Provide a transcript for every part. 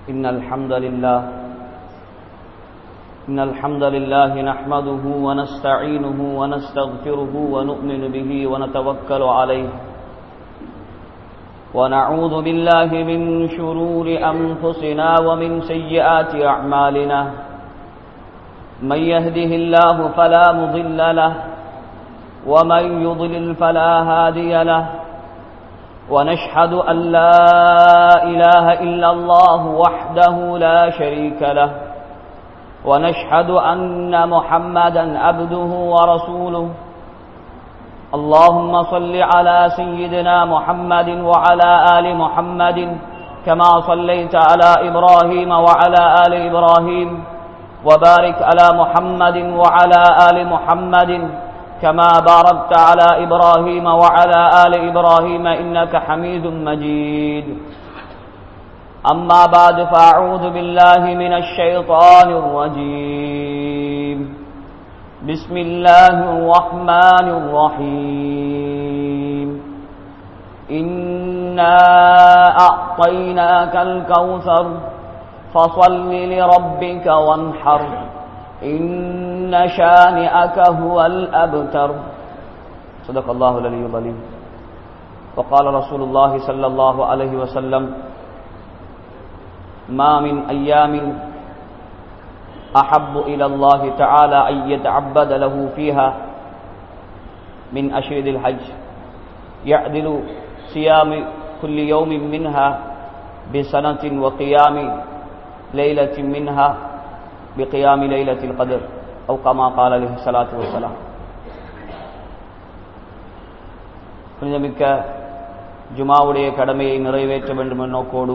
إن الحمد لله إن الحمد لله نحمده ونستعينه ونستغفره ونؤمن به ونتوكل عليه ونعوذ بالله من شرور أنفسنا ومن سيئات أعمالنا من يهده الله فلا مضل له ومن يضلل فلا هادي له ونشهد أن لا إله إلا الله وحده لا شريك له ونشهد أن محمدا عبده ورسوله اللهم صل على سيدنا محمد وعلى آل محمد كما صليت على إبراهيم وعلى آل إبراهيم وبارك على محمد وعلى آل محمد كما باركت على إبراهيم وعلى آل إبراهيم إنك حميد مجيد أما بعد فأعوذ بالله من الشيطان الرجيم بسم الله الرحمن الرحيم إنا أعطيناك الكوثر فصل لربك وانحر إن شانئك هو الأبتر صدق الله العلي العظيم وقال رسول الله صلى الله عليه وسلم ما من أيام أحب إلى الله تعالى أن يتعبد له فيها من أشهد الحج يعدل صيام كل يوم منها بسنة وقيام ليلة منها بقيام ليلة القدر أو كما قال عليه الصلاة والسلام புனிதமிக்க ஜுமாவுடைய கடமையை நிறைவேற்ற வேண்டும் என்ற நோக்கோடு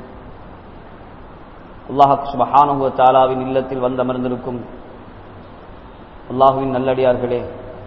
அல்லாஹ் சுபஹானுவ தாலாவின் இல்லத்தில் வந்தமர்ந்திருக்கும் அல்லாஹுவின் நல்லடியார்களே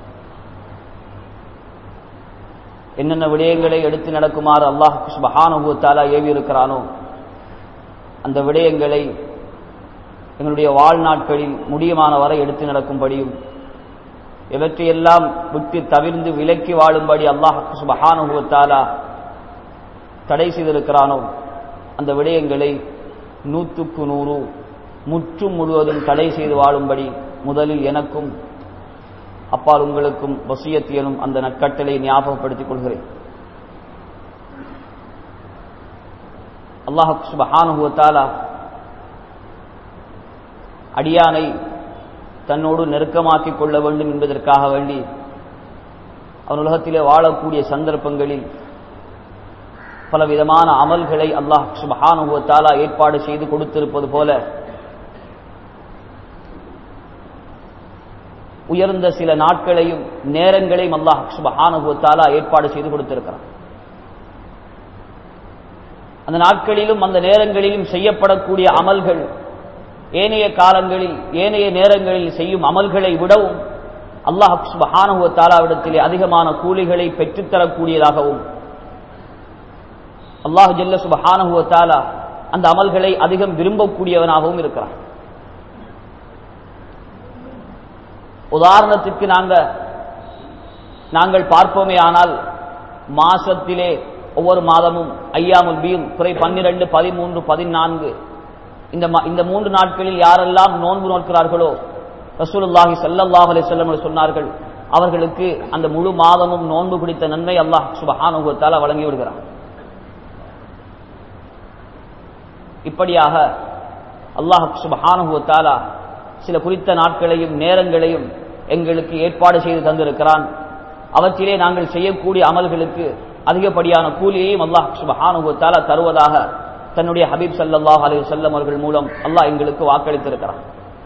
என்னென்ன விடயங்களை எடுத்து நடக்குமாறு அல்லாஹ் சுபஹானுவ தாலா ஏவி இருக்கிறானோ அந்த விடயங்களை எங்களுடைய வாழ்நாட்களில் முடியுமான வரை எடுத்து நடக்கும்படியும் இவற்றையெல்லாம் விட்டு தவிர்ந்து விலக்கி வாழும்படி அல்லாஹ் சுபஹானுவத்தாலா தடை செய்திருக்கிறானோ அந்த விடயங்களை நூற்றுக்கு நூறு முற்றும் முழுவதும் தடை செய்து வாழும்படி முதலில் எனக்கும் அப்பால் உங்களுக்கும் வசியத்தியனும் அந்த நற்கட்டளை ஞாபகப்படுத்திக் கொள்கிறேன் அல்லாஹ் சுபஹானுவத்தாலா அடியானை தன்னோடு நெருக்கமாக்கிக் கொள்ள வேண்டும் என்பதற்காக வேண்டி அவன் உலகத்திலே வாழக்கூடிய சந்தர்ப்பங்களில் பல விதமான அமல்களை அல்லாஹ் சுபஹானுவத்தாலா ஏற்பாடு செய்து கொடுத்திருப்பது போல உயர்ந்த சில நாட்களையும் நேரங்களையும் அல்லாஹ் சுபஹானுவத்தாலா ஏற்பாடு செய்து கொடுத்திருக்கிறான் அந்த நாட்களிலும் அந்த நேரங்களிலும் செய்யப்படக்கூடிய அமல்கள் ஏனைய காலங்களில் ஏனைய நேரங்களில் செய்யும் அமல்களை விடவும் அல்லாஹ் சுபஹானுவத்தாலாவிடத்திலே அதிகமான கூலிகளை பெற்றுத்தரக்கூடியதாகவும் அல்லாஹு ஜல்ல சுபஹானுவத்தாலா அந்த அமல்களை அதிகம் விரும்பக்கூடியவனாகவும் இருக்கிறான் உதாரணத்திற்கு நாங்க நாங்கள் பார்ப்போமே ஆனால் மாசத்திலே ஒவ்வொரு மாதமும் ஐயாமுல் பீம் குறை பன்னிரண்டு பதிமூன்று பதினான்கு இந்த இந்த மூன்று நாட்களில் யாரெல்லாம் நோன்பு நோக்கிறார்களோ ரசூலுல்லாஹி சல்லல்லாஹ் அலிசல்லம் சொன்னார்கள் அவர்களுக்கு அந்த முழு மாதமும் நோன்பு பிடித்த நன்மை அல்லாஹ் சுபஹானுகத்தால வழங்கி விடுகிறார் இப்படியாக அல்லாஹ் சுபஹானுகத்தாலா சில குறித்த நாட்களையும் நேரங்களையும் எங்களுக்கு ஏற்பாடு செய்து தந்திருக்கிறான் அவற்றிலே நாங்கள் செய்யக்கூடிய அமல்களுக்கு அதிகப்படியான கூலியையும் அல்லாஹ் சுபஹானுகத்தாலா தருவதாக தன்னுடைய ஹபீப் சல்லாஹ் அலி வல்லம் அவர்கள் மூலம் அல்லாஹ் எங்களுக்கு வாக்களித்திருக்கிறார்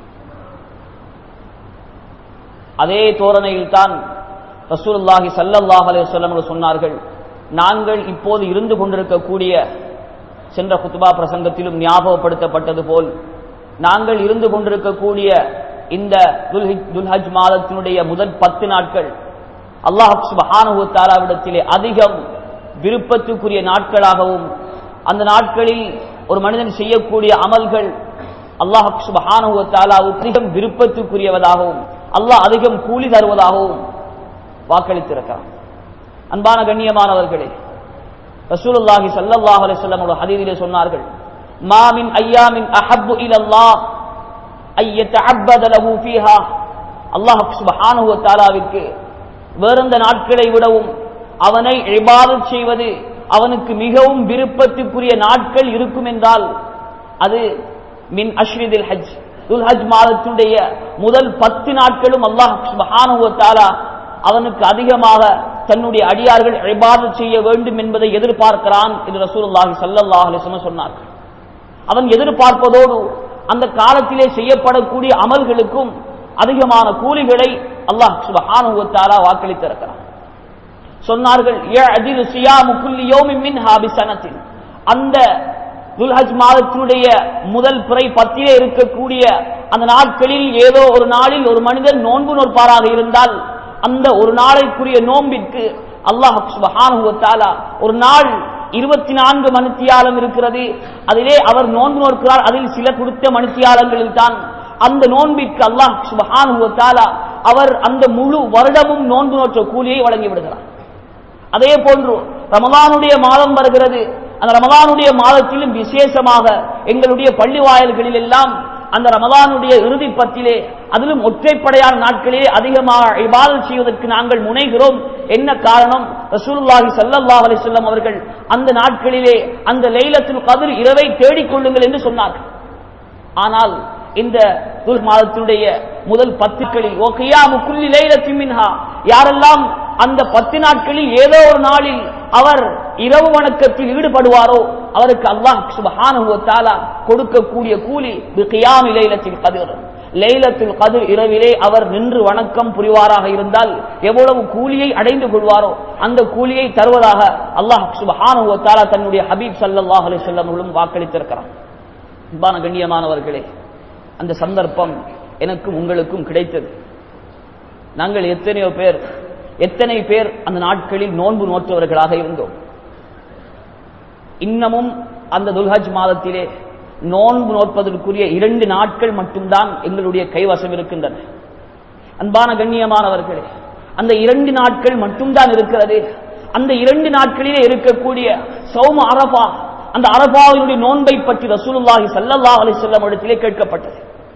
அதே தோரணையில் தான் ரசூல்லாஹி சல்லல்லாஹ் அலி வல்லம் சொன்னார்கள் நாங்கள் இப்போது இருந்து கொண்டிருக்கக்கூடிய சென்ற குத்துபா பிரசங்கத்திலும் ஞாபகப்படுத்தப்பட்டது போல் நாங்கள் இருந்து கொண்டிருக்கக்கூடிய இந்த துல்ஹஜ் மாதத்தினுடைய முதல் பத்து நாட்கள் அல்லாஹ் சுபஹானு தாலாவிடத்திலே அதிகம் விருப்பத்துக்குரிய நாட்களாகவும் அந்த நாட்களில் ஒரு மனிதன் செய்யக்கூடிய அமல்கள் அல்லாஹ் சுபஹானுவத்தாலாவுக்கு அதிகம் விருப்பத்துக்குரியவதாகவும் அல்லாஹ் அதிகம் கூலி தருவதாகவும் வாக்களித்திருக்கிறான் அன்பான கண்ணியமானவர்களே ரசூலுல்லாஹி ஸல்லல்லாஹு அலைஹி வஸல்லம் ஒரு ஹதீஸிலே சொன்னார்கள் மாமின் ஐயாமின் அஹப்பு இலல்லாஹ் ஐயத்தஅப்பத லஹு ஃபீஹா அல்லாஹ் சுப்ஹானஹு வ தஆலாவிற்கு வேறெந்த நாட்களை விடவும் அவனை இபாதத் செய்வது அவனுக்கு மிகவும் விருப்பத்துக்குரிய நாட்கள் இருக்கும் என்றால் அது மின் அஷ்ரிதில் ஹஜ் துல் ஹஜ் மாதத்துடைய முதல் பத்து நாட்களும் அல்லாஹ் சுப்ஹானஹு வ தஆலா அவனுக்கு அதிகமாக தன்னுடைய அடியார்கள் இபாதத் செய்ய வேண்டும் என்பதை எதிர்பார்க்கிறான் என்று ரசூலுல்லாஹி ஸல்லல்லாஹு அலைஹி வஸல்லம் சொன்னார்கள் அவன் எதிர்பார்ப்பதோடு அந்த காலத்திலே செய்யப்படக்கூடிய அமல்களுக்கும் அதிகமான கூலிகளை அல்லாஹ் சுப்ஹானஹு வ தஆலா வாக்களித்திருக்கிறான் சொன்னார்கள் யஅதிலு சியாமு குல்லி யௌமின் மின்ஹா பிஸனத்தின் அந்த துல்ஹஜ் மாதத்தினுடைய முதல் பிறை பத்திலே இருக்கக்கூடிய அந்த நாட்களில் ஏதோ ஒரு நாளில் ஒரு மனிதன் நோன்பு நோற்பாராக இருந்தால் அந்த ஒரு நாளைக்குரிய நோம்பிற்கு அல்லாஹ் சுப்ஹானஹு வ தஆலா ஒரு நாள் இருபத்தி நான்கு மணித்தியாலம் இருக்கிறது அதிலே அவர் நோன்பு நோக்கிறார் அதில் சில கொடுத்த மணித்தியாலங்களில் தான் அந்த நோன்பிற்கு அல்லாஹ் சுப்ஹானஹு வ தஆலா அவர் அந்த முழு வருடமும் நோன்பு நோற்ற கூலியை வழங்கி விடுகிறார் அதே போன்று ரமலானுடைய மாதம் வருகிறது அந்த ரமலானுடைய மாதத்திலும் விசேஷமாக எங்களுடைய பள்ளி வாயல்களில் எல்லாம் அந்த ரமலானுடைய இறுதி பத்திலே அதிலும் ஒற்றைப்படையான நாட்களிலே அதிகமாக இபாதத் செய்வதற்கு நாங்கள் முனைகிறோம் என்ன காரணம் ரசூலுல்லாஹி ஸல்லல்லாஹு அலைஹி வஸல்லம் அவர்கள் அந்த நாட்களிலே அந்த லைலத்துல் கத்ர் இரவை தேடிக் கொள்ளுங்கள் என்று சொன்னார்கள் ஆனால் இந்த துல் மாதத்தினுடைய முதல் பத்துக்களில் ஓ கியாமு குல்லி லைலத்தின் மின்ஹா யாரெல்லாம் அந்த பத்து நாட்களில் ஏதோ ஒரு நாளில் அவர் இரவு வணக்கத்தில் ஈடுபடுவாரோ அவருக்கு அல்லாஹ் சுப்ஹானஹு வ தஆலா கொடுக்கக்கூடிய கூலி பி கியாமி லைலத்தில் கத்ர் லைலத்துல் கத்ர் இரவிலே அவர் நின்று வணக்கம் புரிவாராக இருந்தால் எவ்வளவு கூலியை அடைந்து கொள்வாரோ அந்த கூலியை தருவதாக அல்லாஹ் சுப்ஹானஹு வ தஆலா தன்னுடைய ஹபீப் ஸல்லல்லாஹு அலைஹி வஸல்லம் அவர்களும் வாக்களித்திருக்கிறார் அன்பான கண்ணியமானவர்களே அந்த சந்தர்ப்பம் எனக்கும் உங்களுக்கும் கிடைத்தது நாங்கள் எத்தனையோ பேர் எத்தனை பேர் அந்த நாட்களில் நோன்பு நோற்றவர்களாக இருந்தோம் இன்னமும் அந்த துல்ஹஜ் மாதத்திலே நோன்பு நோற்பதற்குரிய இரண்டு நாட்கள் மட்டும்தான் எங்களுடைய கைவசம் இருக்கின்றன அன்பான கண்ணியமானவர்களே அந்த இரண்டு நாட்கள் மட்டும்தான் இருக்கிறது அந்த இரண்டு நாட்களிலே இருக்கக்கூடிய சௌம அரபா அந்த அரபாவினுடைய நோன்பை பற்றி ரசூலுல்லாஹி ஸல்லல்லாஹு அலைஹி வஸல்லம் இடத்திலே கேட்கப்பட்டது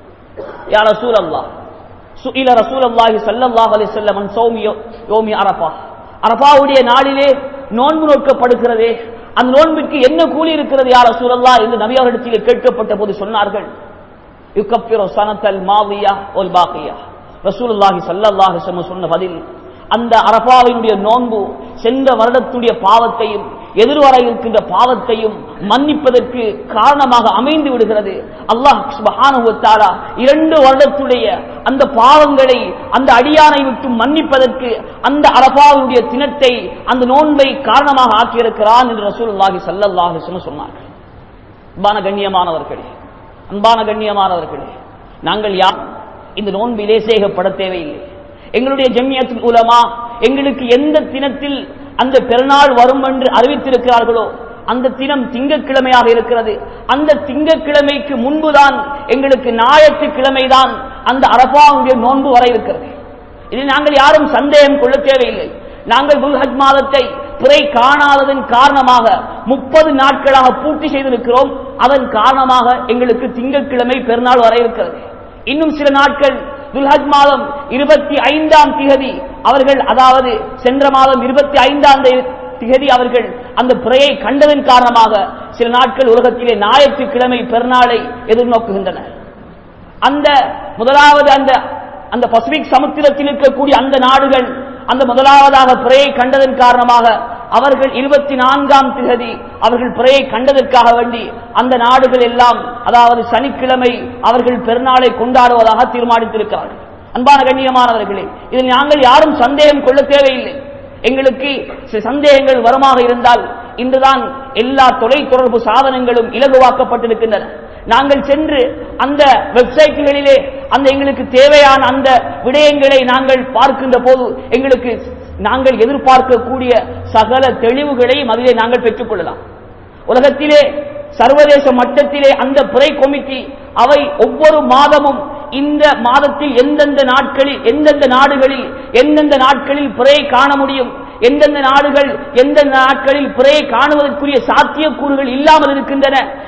யா ரசூலல்லாஹ் சுஇல ரசூலுல்லாஹி ஸல்லல்லாஹு அலைஹி வஸல்லம் அன் சௌமி யோமி அரபா அரபாவுடைய நாளிலே நோன்பு நோக்கப்படுகிறதே அந்த நோன்பிற்கு என்ன கூலி இருக்கிறது யா ரசூலல்லாஹ் என்று நபி அவர்களிடத்திலே கேட்கப்பட்ட போது சொன்னார்கள் யுகப்பிரு சனத்தல் மாவியா ஒல் பாக்கியா ரசூலுல்லாஹி ஸல்லல்லாஹு அலைஹி வஸல்லம் சொன்ன பதில் அந்த அரபாவினுடைய நோன்பு சென்ற வருடத்துடைய பாவத்தையும் எதிர்வர இருக்கின்ற பாவத்தையும் மன்னிப்பதற்கு காரணமாக அமைந்து விடுகிறது அல்லாஹ் சுப்ஹானஹு வ தஆலா இரண்டு வருடத்துடைய அந்த பாவங்களை அந்த அடியானை விட்டு மன்னிப்பதற்கு அந்த அரபாவுடைய தினத்தை அந்த நோன்பை காரணமாக ஆக்கியிருக்கிறான் என்று ரசூலுல்லாஹி ஸல்லல்லாஹு அலைஹி வஸல்லம் சொன்னார்கள் அன்பான கண்ணியமானவர்களே அன்பான கண்ணியமானவர்களே நாங்கள் யார் இந்த நோன்பிலே சேகப்பட தேவையில்லை எங்களுடைய ஜம்மியத்துல் உலமா எங்களுக்கு எந்த தினத்தில் அந்த பெருநாள் வரும் என்று அறிவித்திருக்கிறார்களோ அந்த தினம் திங்கக்கிழமையாக இருக்கிறது அந்த திங்கக்கிழமைக்கு முன்புதான் எங்களுக்கு ஞாயிற்றுக்கிழமைதான் அந்த அரபாவுடைய நோன்பு வர இருக்கிறது இதில் நாங்கள் யாரும் சந்தேகம் கொள்ள தேவையில்லை நாங்கள் துல்ஹஜ் மாதத்தை பிறை காணாததன் காரணமாக முப்பது நாட்களாக பூர்த்தி செய்திருக்கிறோம் அதன் காரணமாக எங்களுக்கு திங்கட்கிழமை பெருநாள் வர இருக்கிறது இன்னும் சில நாட்கள் துல்ஹஜ் மாதம் இருபத்தி ஐந்தாம் திகதி அவர்கள் அதாவது சென்ற மாதம் இருபத்தி ஐந்தாம் திகதி அவர்கள் அந்த பிறையை கண்டதன் காரணமாக சில நாட்கள் உலகத்திலே ஞாயிற்றுக்கிழமை பெருநாளை எதிர்நோக்குகின்றன அந்த முதலாவது அந்த அந்த பசிபிக் சமுத்திரத்தில் இருக்கக்கூடிய அந்த நாடுகள் அந்த முதலாவதாக பிறையை கண்டதன் காரணமாக அவர்கள் இருபத்தி நான்காம் திகதி அவர்கள் பிறையை கண்டதற்காக வேண்டி அந்த நாடுகள் எல்லாம் அதாவது சனிக்கிழமை அவர்கள் பெருநாளை கொண்டாடுவதாக தீர்மானித்திருக்கிறார்கள் அன்பான கண்ணியமானவர்களே இதில் நாங்கள் யாரும் சந்தேகம் கொள்ள தேவையில்லை எங்களுக்கு சில சந்தேகங்கள் வருமாக இருந்தால் இன்றுதான் எல்லா தொலைத்தொடர்பு சாதனங்களும் இலகுவாக்கப்பட்டிருக்கின்றன நாங்கள் சென்று அந்த வெப்சைட்டுகளிலே அந்த எங்களுக்கு தேவையான அந்த விடயங்களை நாங்கள் பார்க்கின்ற போது எங்களுக்கு நாங்கள் எதிர்பார்க்கக்கூடிய சகல தெளிவுகளையும் அதிலே நாங்கள் பெற்றுக்கொள்ளலாம் உலகத்திலே சர்வதேச மட்டத்திலே அந்த பிறை கொமிட்டி அவை ஒவ்வொரு மாதமும் இந்த மாதத்தில் எந்தெந்த நாட்களில் எந்தெந்த நாடுகளில் எந்தெந்த நாட்களில் பிறையை காண முடியும் எந்தெந்த நாடுகள் எந்தெந்த நாட்களில் பிறையை காணுவதற்குரிய சாத்தியக்கூறுகள் இல்லாமல் இருக்கின்றன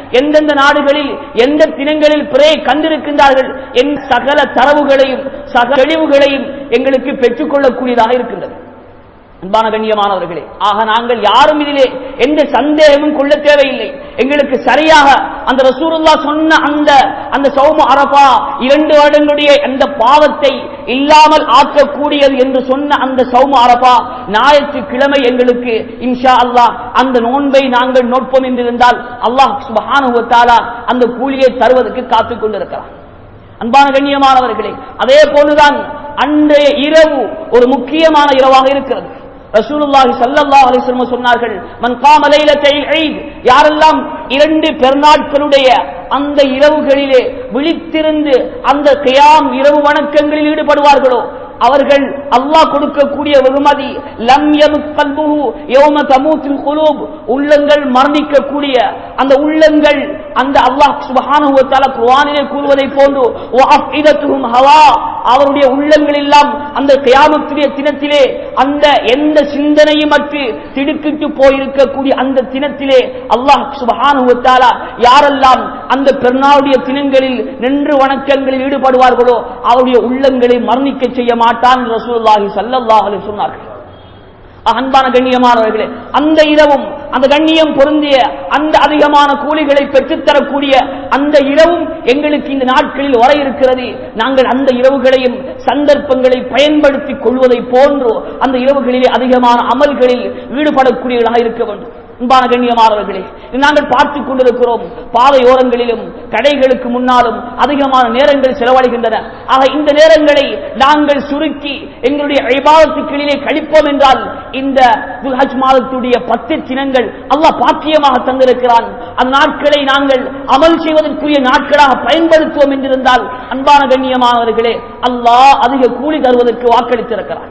எந்தெந்த நாடுகளில் எந்த தினங்களில் பிறையை கண்டிருக்கின்றார்கள் என் சகல தரவுகளையும் சக தெளிவுகளையும் எங்களுக்கு பெற்றுக்கொள்ளக்கூடியதாக இருக்கின்றது அன்பான கண்ணியமானவர்களே ஆக நாங்கள் யாரும் இதிலே எந்த சந்தேகமும் கொள்ள தேவையில்லை எங்களுக்கு சரியாக அந்த ரசூலுல்லா சொன்ன அந்த அந்த சௌம அரபா இரண்டு வருடங்களுடைய அந்த பாவத்தை இல்லாமல் ஆக்கக்கூடியது என்று சொன்ன அந்த சௌம அரபா ஞாயிற்றுக்கிழமை எங்களுக்கு இன்ஷா அல்லாஹ் அந்த நோன்பை நாங்கள் நோட்போம் என்றிருந்தால் அல்லாஹ் சுபஹானஹு தஆலா அந்த கூலியை தருவதற்கு காத்துக் கொண்டிருக்கிறார் அன்பான கண்ணியமானவர்களே அதே போன்றுதான் அன்றைய இரவு ஒரு முக்கியமான இரவாக இருக்கிறது ரசூலுல்லாஹி ஸல்லல்லாஹு அலைஹி வஸல்லம் சொன்னார்கள் மன் காம லைலத்தைல் ஈத் யாரெல்லாம் இரண்டு பெருநாட்களுடைய அந்த இரவுகளிலே விழித்திருந்து அந்த கியாம் இரவு வணக்கங்களில் ஈடுபடுவார்களோ அவர்கள் அல்லாஹ் கொடுக்கக்கூடிய வெகுமதி லம் யமுத் கல்புஹு யௌம தமூத்துல் குலூப் உள்ளங்கள் மரணிக்கக்கூடிய அந்த உள்ளங்கள் அந்த அல்லாஹ் சுப்ஹானஹு வ தஆலா குர்ஆனிலே கூறுவதை போன்று வஅஃஇதத்துஹும் ஹவா அவருடைய உள்ளங்கள் எல்லாம் அந்த கியாமத்துடைய தினத்திலே அந்த எந்த சிந்தனையும் அற்று திடுக்கிட்டு போயிருக்கக்கூடிய அந்த தினத்திலே அல்லாஹ் சுப்ஹானஹு வ தஆலா யாரெல்லாம் அந்த பெருநாளுடைய தினங்களில் நின்று வணக்கங்களில் ஈடுபடுவார்களோ அவருடைய உள்ளங்களை மரணிக்க செய்ய மாட்டான் ரசூலுல்லாஹி ஸல்லல்லாஹு அலைஹி சொன்னார்கள் அன்பான கண்ணியமானவர்களே அந்த இரவும் அந்த கண்ணியம் பொருந்திய அந்த அதிகமான கூலிகளை பெற்றுத்தரக்கூடிய அந்த இரவும் எங்களுக்கு இந்த நாட்களில் வர இருக்கிறது நாங்கள் அந்த இரவுகளையும் சந்தர்ப்பங்களை பயன்படுத்திக் கொள்வதை போன்று அந்த இரவுகளிலே அதிகமான அமல்களில் ஈடுபடக்கூடியவர்களாக இருக்க வேண்டும் அன்பான கண்ணியமானவர்களே நாங்கள் பார்த்துக் கொண்டிருக்கிறோம் பாதையோரங்களிலும் கடைகளுக்கு முன்னாலும் அதிகமான நேரங்கள் செலவழிகின்றன ஆக இந்த நேரங்களை நாங்கள் சுருக்கி எங்களுடைய ஐபாதத்துக்களிலே கழிப்போம் என்றால் இந்த துல்ஹஜ் மாதத்துடைய பத்து தினங்கள் அல்லாஹ் பாக்கியமாக தந்திருக்கிறான் அந்த நாட்களை நாங்கள் அமல் செய்வதற்குரிய நாட்களாக பயன்படுத்துவோம் என்றிருந்தால் அன்பான கண்ணியமானவர்களே அல்லாஹ் அதிக கூலி தருவதற்கு வாக்களித்திருக்கிறான்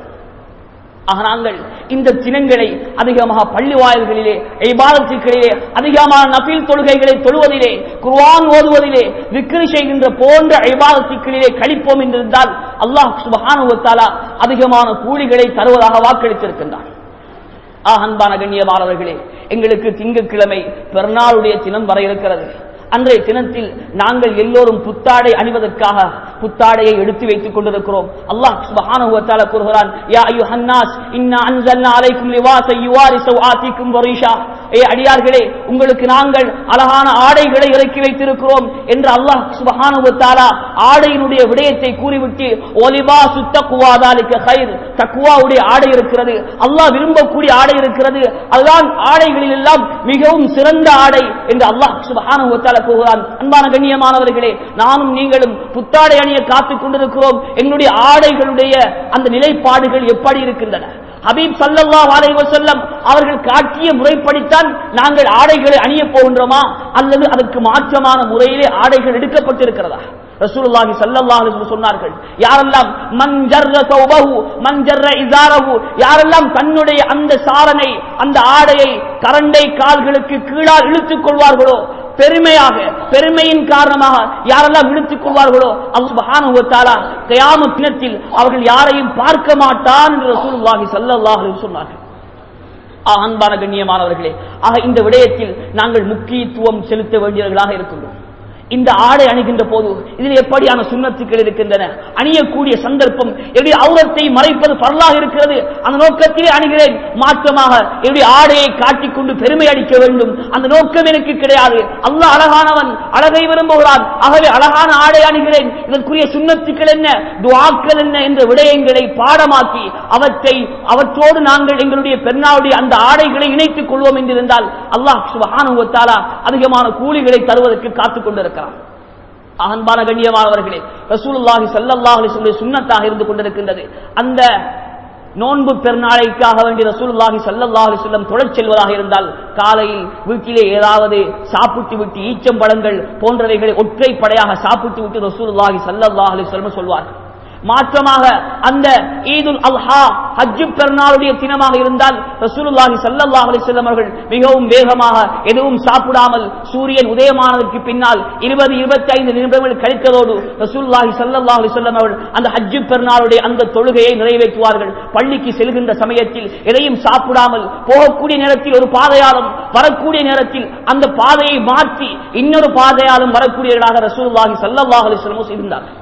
ஆக நாங்கள் இந்த தினங்களை அதிகமாக பள்ளி வாயில்களிலே ஐபாதத்துக்களிலே அதிகமான நபில் தொழுகைகளை தொழுவதிலே குர்ஆன் ஓதுவதிலே விக்ரி செய்கின்ற போன்ற ஐபாதத்துக்களிலே கழிப்போம் என்றிருந்தால் அல்லாஹ் சுபஹானஹு வ தஆலா அதிகமான கூலிகளை தருவதாக வாக்களித்திருக்கின்றான் ஆ அன்பான கண்ணியமானவர்களே எங்களுக்கு திங்கட்கிழமை பெருநாளுடைய தினம் வர இருக்கிறது அன்றைய தினத்தில் நாங்கள் எல்லோரும் புத்தாடை அணிவதற்காக புத்தாடையை எடுத்து வைத்துக் கொண்டிருக்கிறோம் அல்லாஹ் சுப்ஹானஹு வ தஆலா கூறுகிறான் யா அய்யுஹன் நாஸ் இன்னா அன்ஸல்னா அலைக்கும் லிவாஸ யுவாரி சவ்ஆத்திக்கும் வரிஷா ஏ அடியார்களே உங்களுக்கு நாங்கள் அழகான ஆடைகளை இறக்கி வைத்திருக்கிறோம் என்று அல்லாஹ் சுப்ஹானஹு வ தஆலா ஆடையினுடைய விடயத்தை கூறிவிட்டு ஒலிபாசு தக்வா தாலிக கைர் தக்வாவுடைய ஆடை இருக்கிறது அல்லாஹ் விரும்பக்கூடிய ஆடை இருக்கிறது அதுதான் ஆடைகளில் எல்லாம் மிகவும் சிறந்த ஆடை என்று அல்லாஹ் சுப்ஹானஹு வ தஆலா கூறுகிறான் அன்பான கண்ணியமானவர்களே நானும் நீங்களும் புத்தாடை அணிய காத்துக் கொண்டிருக்கிறோம் எங்களுடைய ஆடைகளுடைய அந்த நிலைப்பாடுகள் எப்படி இருக்கின்றன ஹபீப் சல்லல்லாஹு அலைஹி வஸல்லம் அவர்கள் காட்டிய முறைப்படித்தான் நாங்கள் ஆடைகளை அணிய போகின்றோமா அல்லது அதற்கு மாற்றமான முறையிலே ஆடைகள் எடுக்கப்பட்டிருக்கிறதா ரசூலுல்லாஹி ஸல்லல்லாஹு அலைஹி வஸல்லம் சொன்னார்கள் யாரெல்லாம் மன் ஜர்ர தௌபஹு மன் ஜர்ர இஸாரஹு யாரெல்லாம் தன்னுடைய அந்த சாரனை அந்த ஆடையை கரண்டை கால்களுக்கு கீழால் இழுத்துக் கொள்வார்களோ பெருமையாக பெருமையின் காரணமாக யாரெல்லாம் இழுத்துக் கொள்வார்களோ அல்லாஹ் சுப்ஹானஹு வ தஆலா கியாமத் தினத்தில் அவர்கள் யாரையும் பார்க்க மாட்டான் என்று ரசூலுல்லாஹி ஸல்லல்லாஹு அலைஹி வஸல்லம் சொன்னார்கள் ஆக, அன்பான கண்ணியமானவர்களே ஆக இந்த விடயத்தில் நாங்கள் முக்கியத்துவம் செலுத்த வேண்டியவர்களாக இருக்கின்றோம் இந்த ஆடை அணிகின்ற போது இதில் எப்படியான சுண்ணத்துக்கள் இருக்கின்றன அணியக்கூடிய சந்தர்ப்பம் என்னுடைய அவுரத்தை மறைப்பது பரலாக இருக்கிறது அந்த நோக்கத்திலே அணிகிறேன் மாற்றமாக என்னுடைய ஆடையை காட்டிக்கொண்டு பெருமை அடிக்க வேண்டும் அந்த நோக்கம் எனக்கு கிடையாது அல்லாஹ் அழகானவன் அழகை விரும்புகிறான் ஆகவே அழகான ஆடை அணிகிறேன் இதற்குரிய சுண்ணத்துக்கள் என்ன துவாக்கள் என்ன என்ற விடயங்களை பாடமாக்கி அவற்றை அவற்றோடு நாங்கள் எங்களுடைய பெருநாளுடைய அந்த ஆடைகளை இணைத்துக் கொள்வோம் என்றிருந்தால் அல்லாஹ் சுபஹானஹு வ தஆலா அதிகமான கூலிகளை தருவதற்கு காத்துக் கொண்டிருக்கிறான் அன்பான கண்ணியமானவர்களே ரசூலுல்லாஹி ஸல்லல்லாஹு அலைஹி வஸல்லம் சுன்னத்தாக இருந்து கொண்டிருக்கின்றது அந்த நோன்பு பெருநாளைக்காக வேண்டி ரசூலுல்லாஹி ஸல்லல்லாஹு அலைஹி வஸல்லம் தொழச் செல்வதாக இருந்தால் காலையில் வீட்டிலே ஏதாவது சாப்பிட்டு விட்டு ஈச்சம்பழங்கள் போன்றவைகளை ஒற்றை படையாக சாப்பிட்டு விட்டு ரசூலுல்லாஹி ஸல்லல்லாஹு அலைஹி வஸல்லம் சொல்வார்கள் மாற்றமாக அந்த ஈதுல் அல்ஹா ஹஜ்ஜு பெருநாளுடைய தினமாக இருந்தால் ரசூலுல்லாஹி ஸல்லல்லாஹு அலைஹி வஸல்லம் அவர்கள் மிகவும் வேகமாக எதுவும் சாப்பிடாமல் சூரியன் உதயமானதற்கு பின்னால் 20 25 நிமிடங்கள் கழித்ததோடு ரசூலுல்லாஹி ஸல்லல்லாஹு அலைஹி வஸல்லம் அவர்கள் அந்த ஹஜ்ஜு பெருநாளுடைய அந்த தொழுகையை நிறைவேற்றுவார்கள் பள்ளிக்கு செல்கின்ற சமயத்தில் எதையும் சாப்பிடாமல் போகக்கூடிய நேரத்தில் ஒரு பாதையாலும் வரக்கூடிய நேரத்தில் அந்த பாதையை மாற்றி இன்னொரு பாதையாலும் வரக்கூடியவர்களாக ரசூலுல்லாஹி ஸல்லல்லாஹு அலைஹி வஸல்லம் இருந்தார்கள்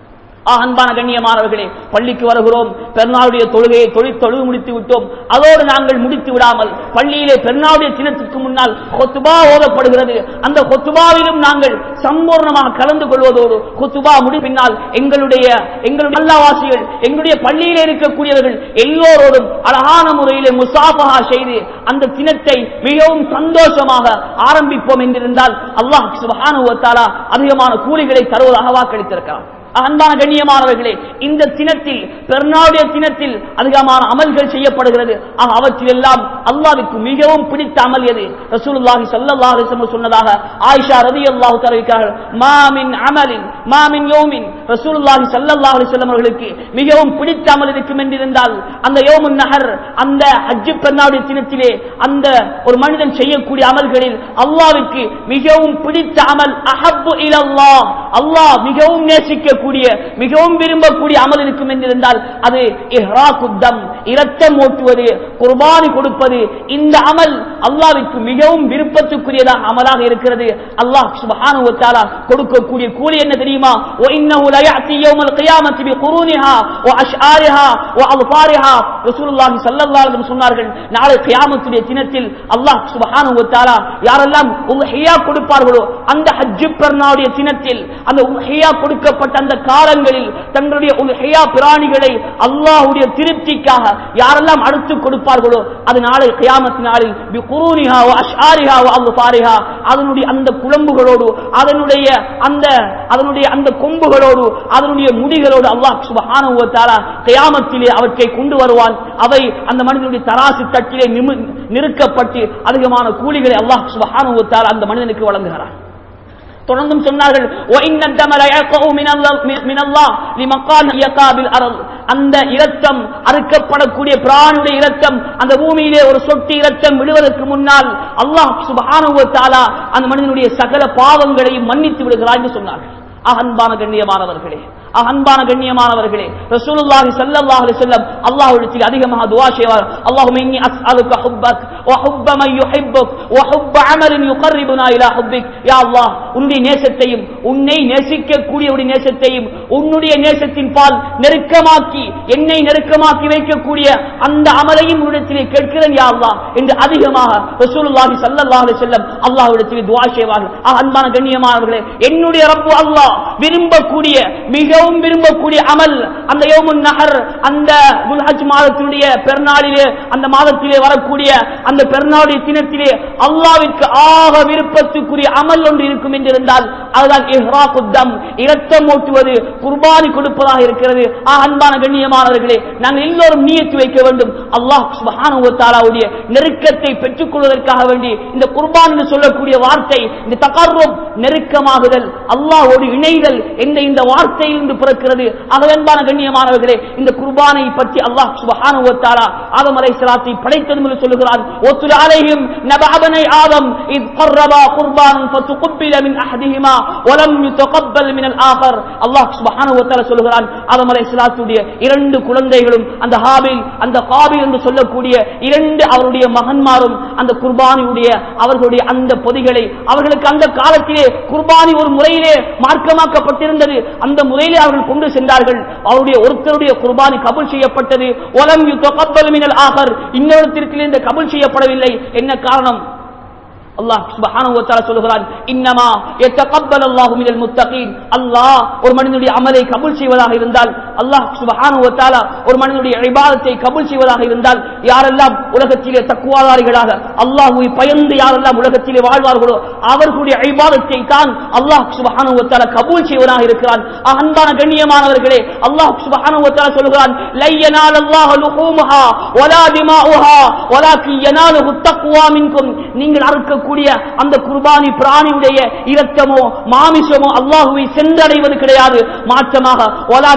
ஆ, அன்பான கண்ணியமானவர்களே பள்ளிக்கு வருகிறோம் பெருநாளுடைய தொழுகையை தொழில் தொழுது முடித்து விட்டோம் அதோடு நாங்கள் முடித்து விடாமல் பள்ளியிலே பெருநாளுடைய தினத்துக்கு முன்னால் கொத்துபா ஓதப்படுகிறது அந்த கொத்துபாவிலும் நாங்கள் சம்பூர்ணமாக கலந்து கொள்வதோடு கொத்துபா முடி பின்னால் எங்களுடைய எங்களுடைய அல்லாவாசிகள் எங்களுடைய பள்ளியிலே இருக்கக்கூடியவர்கள் எல்லோரோடும் அழகான முறையிலே முசாஃபஹா செய்து அந்த தினத்தை மிகவும் சந்தோஷமாக ஆரம்பிப்போம் என்றிருந்தால் அல்லாஹ் சுப்ஹானஹு வ தஆலா அதிகமான கூலிகளை தருவதாக வாக்களித்திருக்கிறார் அன்பான கண்ணியமானவர்களே இந்த தினத்தில் பெருநாளுடைய தினத்தில் அதிகமான அமல்கள் செய்யப்படுகிறது ஆக அவற்றிலெல்லாம் அல்லாஹ்வுக்கு மிகவும் பிடித்த அமல் எது ரசூலுல்லாஹி ஸல்லல்லாஹு அலைஹி வஸல்லம் சொன்னதாக ஆயிஷா ரலியல்லாஹு தஆலா இருக்கிறார்கள் மா மின் அமலின் மா மின் யௌமின் ரசூலுல்லாஹி ஸல்லல்லாஹு அலைஹி வஸல்லம் அவர்களுக்கு மிகவும் பிடித்த அமல் இருக்கும் என்றிருந்தால் அந்த யௌமுன் நஹர் அந்த ஹஜ் பெருநாளுடைய தினத்திலே அந்த ஒரு மனிதன் செய்யக்கூடிய அமல்களில் அல்லாஹ்வுக்கு மிகவும் பிடித்த அமல் அஹப்பு இலல்லாஹ் அல்லாஹ் மிகவும் நேசிக்க கூடிய மிகவும் விரும்பக்கூடிய அமல் இருக்கும் என்றிருந்தால் அது இஹ்ராக்குத்தம் இரத்தம் ஓட்டுவது குர்பானி கொடுப்பது இந்த அமல் அல்லாஹ்விற்கு மிகவும் விருப்பத்துக்குரியதாக அமலாக இருக்கிறது அல்லாஹ் சுப்ஹானஹு வ தஆலா கொடுக்கக்கூடிய கூலி என்ன தெரியுமா வ இன்னஹு லா யஅதி யௌமல் கியாமத்தி பிகுரூனிஹா வ அஷ்ஆரிஹா வ அல்ஃபாரிஹா ரசூலுல்லாஹி ஸல்லல்லாஹு அலைஹி வஸல்லம் சொன்னார்கள் நாளை கியாமத்துடைய தினத்தில் அல்லாஹ் சுப்ஹானஹு வ தஆலா யாரெல்லாம் உல்ஹியா கொடுப்பார்களோ அந்த ஹஜ் பெருநாளுடைய தினத்தில் அந்த உல்ஹியா கொடுக்கப்பட்ட அந்த காலங்களில் தங்களுடைய உல்ஹியா பிராணிகளை அல்லாஹ்வுடைய திருப்திக்காக யாரெல்லாம் அடுத்து கொடுப்பார்களோ அது நாளை கியாமத் நாளில் பிகுரூனிஹா வ அஷ்ஆரிஹா வ அல்ஃபாரிஹா அதனுடைய அந்த குழம்புகளோடு அதனுடைய அந்த அதனுடைய அந்த கொம்புகளோடு அதனுடைய முடிகளோடு அல்லாஹ் சுப்ஹானஹு வ தஆலா கியாமத்திலே அவற்றை கொண்டு வருவான் அவை அந்த மனிதனுடைய தராசு தட்டிலே நிமு- நிறுக்கப்பட்டு அதிகமான கூலிகளை அல்லாஹ் சுப்ஹானஹு வ தஆலா அந்த மனிதனுக்கு வழங்குகிறான் தொடர்ந்தும் சொன்னார்கள் وَإِنَّ الدَّمَ لَيَقَعُ مِنَ اللَّهِ مِنَ اللَّهِ لِمَقَالٍ يَقَعُ بِالْأَرْضِ அந்த இரத்தம் அறுக்கப்படக்கூடிய பிராணியுடைய இரத்தம் அந்த பூமியிலே ஒரு சொட்டு இரத்தம் விழுவதற்கு முன்னால் அல்லாஹ் சுப்ஹானஹு வ தஆலா அந்த மனிதனுடைய சகல பாவங்களையும் மன்னித்து விடுகிறார் என்று சொன்னார்கள் ஆக, அன்பான கண்ணியமானவர்களே ஆக, அன்பான கண்ணியமானவர்களே ரசூலுல்லாஹி ஸல்லல்லாஹு அலைஹி வஸல்லம் அல்லாஹ்விடத்தில் அதிகமாக துஆ செய்வார் அல்லாஹும்ம இன்னி அஸ்அலுக ஹுப்பக் வ ஹுப்ப மன் யுஹிப்புக் வ ஹுப்ப அமலின் யுகர்ரிபுனா இலா ஹுப்பிக் யா அல்லாஹ் உன்னுடைய நேசத்தையும் உன்னை நேசிக்கக்கூடியவருடைய நேசத்தையும் உன்னுடைய நேசத்தின் பால் நெருக்கமாக்கி என்னை நெருக்கமாக்கி வைக்கக்கூடிய அந்த அமலையும் உன்னிடத்திலே கேட்கிறேன் யா அல்லாஹ் என்று அதிகமாக ரசூலுல்லாஹி ஸல்லல்லாஹு அலைஹி வஸல்லம் அல்லாஹ்விடத்தில் துஆ செய்வார்கள் ஆக, அன்பான கண்ணியமானவர்களே என்னுடைய ரப்பு அல்லாஹ் விரும்பக்கூடிய மிகவும் விரும்பக்கூடிய அமல் அந்த யோமுன் நஹர் அந்த துல்ஹஜ் மாதத்தினுடைய பெருநாளிலே அந்த மாதத்திலே வரக்கூடிய அந்த பெருநாளுடைய தினத்திலே அல்லாவிற்கு ஆக விருப்பத்துக்குரிய அமல் ஒன்று இருக்கும் என்றிருந்தால் அதுதான் இஹ்ராகுத்தம் இரத்தம் ஓட்டுவது குர்பானி கொடுப்பதாக இருக்கிறது ஆ, அன்பான கண்ணியமானவர்களே நாங்கள் எல்லோரும் நியத்து வைக்க வேண்டும் அல்லாஹ் சுப்ஹானஹு வ தஆலாவுடைய நெருக்கத்தை பெற்றுக் கொள்வதற்காக வேண்டி இந்த குர்பான் என்று சொல்லக்கூடிய வார்த்தை இந்த தகர்ரும் நெருக்கமாகுதல் அல்லாஹ்வோடு இணைதல் என்ற இந்த வார்த்தையிலிருந்து பிறக்கிறது ஆக அன்பான கண்ணியமானவர்களே இந்த குர்பானை பற்றி அல்லாஹ் சுப்ஹானஹு வ தஆலா ஆதம் அலைஹிஸ்ஸலாத்தை படைத்ததும் என்று சொல்லுகிறான் ஒத்துல் அலைஹிம் நபஅபனை ஆதம் இத் قربا قربانا فتقبل من احدهما ولم يتقبل من الاخر அல்லாஹ் சுப்ஹானஹு வ தஆலா சொல்லுகிறான் ஆதம் அலைஹிஸ்ஸலாத்துடைய இரண்டு குழந்தைகளும் அந்த ஹாபில் அந்த காபில் என்று சொல்லக்கூடிய இரண்டு அவருடைய மகன்மாரும் அந்த குர்பானியுடைய அவர்களுடைய அந்த பொதிகளை அவர்களுக்கு அந்த காலத்திலே குர்பானி ஒரு முறையிலே மார்க்கமாக்கப்பட்டிருந்தது அந்த முறையிலே அவர்கள் கொண்டு சென்றார்கள் அவருடைய ஒருத்தருடைய குர்பானி கபூல் செய்யப்பட்டது ஒலம் யுத்தகப்பல் மினல் ஆகர் இன்னொருத்திற்கு இந்த கபூல் செய்யப்படவில்லை என்ன காரணம் அல்லாஹ் சுப்ஹானஹு வ தஆலா சொல்கிறான் இன்னமா யத்தகப்பல் அல்லாஹு மினல் முத்தகீன் அல்லாஹ் ஒரு மனிதனுடைய அமலை கபூல் செய்வதாக இருந்தால் அல்லாஹ் சுப்ஹானஹு வ தஆலா ஒரு மனிதனுடைய இபாதத்தை கபூல் செய்வதாக இருந்தால் யாரெல்லாம் உலகத்திலே தக்குவாதாரிகளாக அல்லாஹ்வை பயந்து யாரெல்லாம் உலகத்திலே வாழ்வார்களோ அவர்களுடைய இபாதத்தை தான் அல்லாஹ் சுப்ஹானஹு வ தஆலா கபூல் செய்வதாக இருக்கிறான் ஆக, அன்பான கண்ணியமானவர்களே அல்லாஹ் சுப்ஹானஹு வ தஆலா சொல்கிறான் லை யனால அல்லாஹ் லுஹூமுஹா வலா திமாஉஹா வலாக்கின் யனாலுஹு தக்வா மின்கும் நீங்கள் அறுக்கக்கூடிய அந்த குர்பானி பிராணியுடைய இரத்தமோ மாமிசமோ அல்லாஹுவை சென்றடைவது கிடையாது மாற்றமாக வலாக்கி யனாலுஹு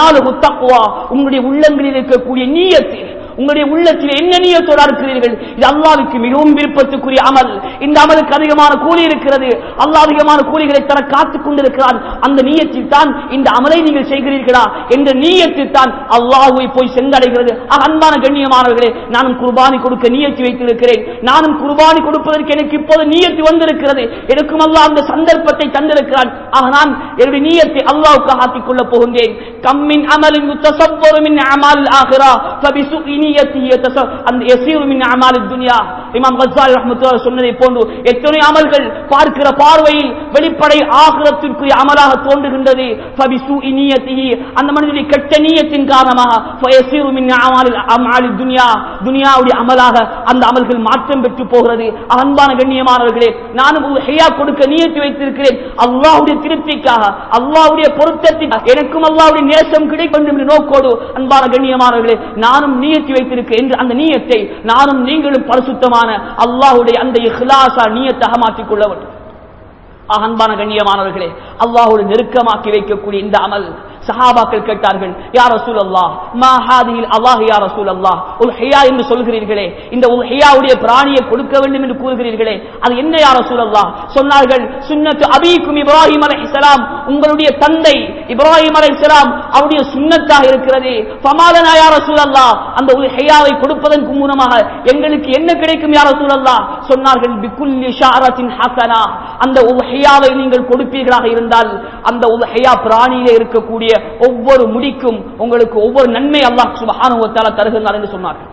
எனாலு தக்குவா உங்களுடைய உள்ளங்களில் இருக்கக்கூடிய நீயத்தில் உங்களுடைய உள்ளத்தில் என்ன நீயத்தோடு இருக்கிறீர்கள் இது அல்லாவுக்கு மிகவும் விருப்பத்துக்குரிய அமல் இந்த அமலுக்கு அதிகமான கூலி இருக்கிறது அல்லாஹ் அதிகமான கூலிகளை தர காத்துக் கொண்டிருக்கிறான் அந்த நீயத்தில் தான் இந்த அமலை நீங்கள் செய்கிறீர்களா என்ற நீயத்தில் தான் அல்லாஹுவை போய் சென்றடைகிறது ஆக, அன்பான கண்ணியமானவர்களே நானும் குர்பானி கொடுக்க நீயத்தி வைத்திருக்கிறேன் நானும் குர்பானி கொடுப்பதற்கு எனக்கு இப்போது நீயத்து வந்திருக்கிறது எனக்கும் அல்லாஹ் அந்த சந்தர்ப்பத்தை தந்திருக்கிறான் ஆக நான் என்னுடைய நீயத்தை அல்லாஹ்வுக்கு ஆக்கிக் கொள்ளப் போகின்றேன் கம்மின் அமலின் முத்தசவ்வரு மின் அமால் ஆகிரா ஃபபிசுஇ நியத்திஹி யதச அந்த யஸீரு மின் அமால் துன்யா இமாம் கஸ்ஸாலி ரஹ்மத்துல்லாஹி சொன்னதை போன்று எத்தனை அமல்கள் பார்க்கிற பார்வையில் வெளிப்படை ஆகிரத்திற்குரிய அமலாக தோன்றுகின்றது ஃபபிசுஇ நியத்திஹி அந்த மனிதனுடைய கெட்ட நீயத்தின் காரணமாக ஃபயஸீரு மின் அமால் அமால் துன்யா துன்யாவுடைய அமலாக அந்த அமல்கள் மாற்றம் பெற்று போகிறது அன்பான கண்ணியமானவர்களே நானும் ஒரு ஹையா கொடுக்க நியத்து வைத்திருக்கிறேன் அல்லாஹ்வுடைய திருப்திக்காக அல்லாஹ்வுடைய பொருத்தத்திற்காக எனக்கும் அல்லாஹ்வுடைய நேசம் கிடைக்க வேண்டும் என்ற நோக்கோடு அன்பான கண்ணியமானவர்களே நானும் நியத்தி வைத்திருக்கிறேன் என்று அந்த நீயத்தை நானும் நீங்களும் பரிசுத்தமான அல்லாஹ்வுடைய அந்த இஹ்லாஸா நீயத்தாக மாற்றிக் கொள்ள வேண்டும் ஆக, அன்பான கண்ணியமானவர்களே அல்லாஹோடு நெருக்கமாக்கி வைக்கக்கூடிய இந்த அமல் சஹாபாக்கள் கேட்டார்கள் யார் ரசூல் அல்லாஹ் மா ஹாதியில் அல்லாஹ் யார் ரசூல் அல்லாஹ் உல் ஹியா என்று சொல்கிறீர்களே இந்த உல் ஹியாவுடைய பிராணியை கொடுக்க வேண்டும் என்று கூறுகிறீர்களே அது என்ன யார் ரசூல் அல்லாஹ் சொன்னார்கள் சுன்னத்து அபீக்கும் இப்ராஹிம் அலைஹிஸ்ஸலாம் உங்களுடைய தந்தை இப்ராஹிம் அலைஹிஸ்ஸலாம் அவருடைய சுன்னத்தாக இருக்கிறது ஃபமாலனா யா ரசூல் அல்லாஹ் அந்த உல் ஹியாவை கொடுப்பதன் மூலமாக எங்களுக்கு என்ன கிடைக்கும் யா ரசூல் அல்லாஹ் சொன்னார்கள் பிகுல்லி ஷாரத்தின் ஹசனா அந்த உல்ஹியாவை நீங்கள் கொடுப்பீர்களாக இருந்தால் அந்த உல்ஹியா பிராணியிலே இருக்கக்கூடிய ஒவ்வொரு முடிக்கும் உங்களுக்கு ஒவ்வொரு நன்மை அல்லாஹ் சுப்ஹானஹு வ தஆலா தருகிறார் என்று சொன்னார்கள்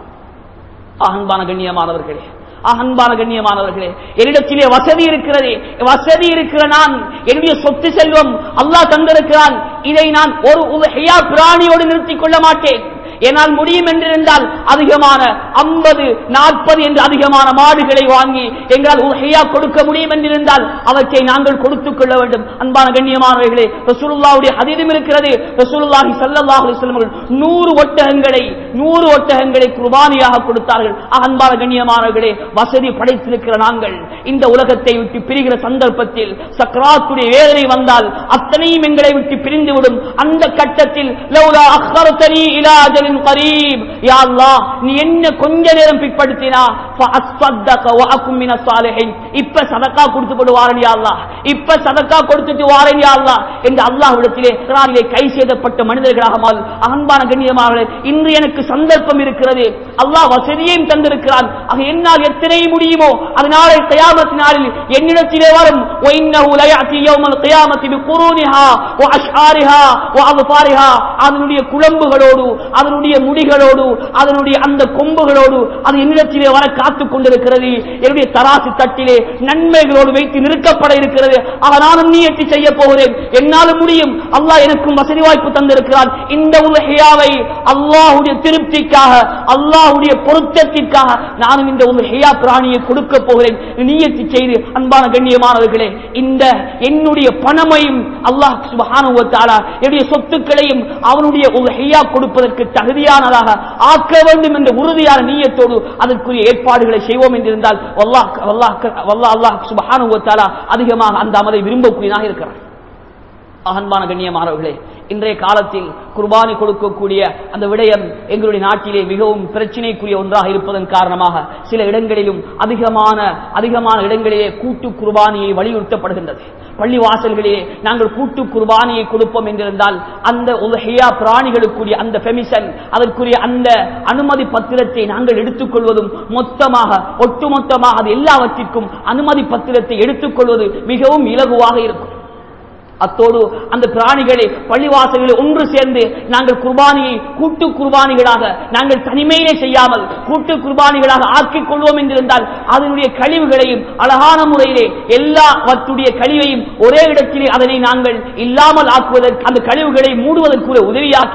அன்பான கண்ணியமானவர்களே அன்பான கண்ணியமானவர்களே என்னிடத்திலே வசதி இருக்கிறது வசதி இருக்கிற நான் என்னுடைய சொத்து செல்வம் அல்லாஹ் தந்திருக்கிறான் இதை நான் ஒரு உலகையா பிராணியோடு நிறுத்திக் கொள்ள மாட்டேன் என்னால் முடியும் என்றிருந்தால் அதிகமான ஐம்பது நாற்பது என்று அதிகமான மாடுகளை வாங்கி எங்களால் உலகையா கொடுக்க முடியும் என்றிருந்தால் அவற்றை நாங்கள் கொடுத்துக் கொள்ள வேண்டும் அன்பான கண்ணியமானவர்களே ரசூலுல்லாவுடைய ஹதீதும் இருக்கிறது ரசூலுல்லாஹி ஸல்லல்லாஹு அலைஹி வஸல்லம் அவர்கள் நூறு ஒட்டகங்களை நூறு ஒட்டகங்களை குர்பானியாக கொடுத்தார்கள் ஆக, அன்பான கண்ணியமானவர்களே வசதி படைத்திருக்கிற நாங்கள் இந்த உலகத்தை விட்டு பிரிகிற சந்தர்ப்பத்தில் சக்ராத்துடைய வேதனை வந்தால் அத்தனையும் எங்களை விட்டு பிரிந்துவிடும் அந்த கட்டத்தில் லௌலா அஹ்ஹர்தனி இலா அஜலின் கரீப் யா அல்லாஹ் நீ என்ன கொஞ்ச நேரம் பிற்படுத்தினா ஃபஅஸ்ஸத்தக வ அகும் மினஸ் சாலிஹின் இப்ப சதக்கா கொடுத்து போடு வாரன் யா அல்லாஹ் இப்ப சதக்கா கொடுத்துட்டு வாரன் யா அல்லாஹ் என்று அல்லாஹ்விடத்திலே இஸ்ராயிலே கை செய்தப்பட்ட மனிதர்களாக மாறு அன்பான கண்ணியமாக இன்று எனக்கு சந்தர்ப்பம் இருக்கிறது அல்லாஹ் வசதியையும் தந்திருக்கிறான் ஆக என்னால் எத்தனை முடியுமோ அது நாளை கயாமத் நாளில் என்னிடத்திலே வரும் وَإِنَّهُ لَيَأْتِي يَوْمَ الْقِيَامَةِ بِقُرُونِهَا وَأَشْعَارِهَا وَأَظْفَارِهَا அதனுடைய குளம்புகளோடு அதனுடைய முடிகளோடு அதனுடைய அந்த கொம்புகளோடு அது என்னிடத்திலே வர காத்துக் கொண்டிருக்கிறது என்னுடைய தராசு தட்டிலே நன்மைகளோடு வைத்து நிறுக்கப்பட இருக்கிறது ஆக நானும் நீயத்தி செய்ய போகிறேன் என்னாலும் முடியும் அல்லாஹ் எனக்கும் வசதி வாய்ப்பு தந்திருக்கிறான் இந்த உலகையாவை அல்லாஹுடைய திருப்திக்காக அல்லாஹுடைய பொருத்தத்திற்காக நானும் இந்த ஒரு ஹியா பிராணியை கொடுக்க போகிறேன் நீயத்தி செய்து அன்பான கண்ணியமானவர்களே இந்த என்னுடைய பணமையும் அல்லாஹ் சுபஹானஹு வ தஆலா என்னுடைய சொத்துக்களையும் அவனுடைய ஒரு ஹியா கொடுப்பதற்கு தகுதியானதாக ஆக்க வேண்டும் என்ற உறுதியான நீயத்தோடு அதற்குரிய ஏற்பாடுகளை செய்வோம் என்றிருந்தால் வல்லாஹ் வல்லாஹ் வல்லாஹ் அல்லாஹ் சுபஹானஹு வ தஆலா அதிகமாக அந்த அமலை விரும்பக்கூடியதாக இருக்கிறார் அன்பான கண்ணியமானவர்களே இன்றைய காலத்தில் குர்பானி கொடுக்கக்கூடிய அந்த விடயம் எங்களுடைய நாட்டிலே மிகவும் பிரச்சனைக்குரிய ஒன்றாக இருப்பதன் காரணமாக சில இடங்களிலும் அதிகமான அதிகமான இடங்களிலே கூட்டு குர்பானியை வலியுறுத்தப்படுகின்றது பள்ளி வாசல்களிலே நாங்கள் கூட்டு குர்பானியை கொடுப்போம் என்றிருந்தால் அந்த உலகையா பிராணிகளுக்குரிய அந்த பெமிஷன் அதற்குரிய அந்த அனுமதி பத்திரத்தை நாங்கள் எடுத்துக்கொள்வதும் மொத்தமாக ஒட்டுமொத்தமாக அது எல்லாவற்றிற்கும் அனுமதி பத்திரத்தை எடுத்துக்கொள்வது மிகவும் இலகுவாக இருக்கும் அத்தோடு அந்த பிராணிகளை பள்ளிவாசல்களை ஒன்று சேர்ந்து நாங்கள் குர்பானியை கூட்டு குர்பானிகளாக நாங்கள் தனிமையிலே செய்யாமல் கூட்டு குர்பானிகளாக ஆக்கிக் கொள்வோம் என்றிருந்தால் அதனுடைய கழிவுகளையும் அழகான முறையிலே எல்லாவற்றுடைய கழிவையும் ஒரே இடத்திலே அதனை நாங்கள் இல்லாமல் ஆக்குவதற்கு அந்த கழிவுகளை மூடுவதற்கு உதவியாக்கிவிடும்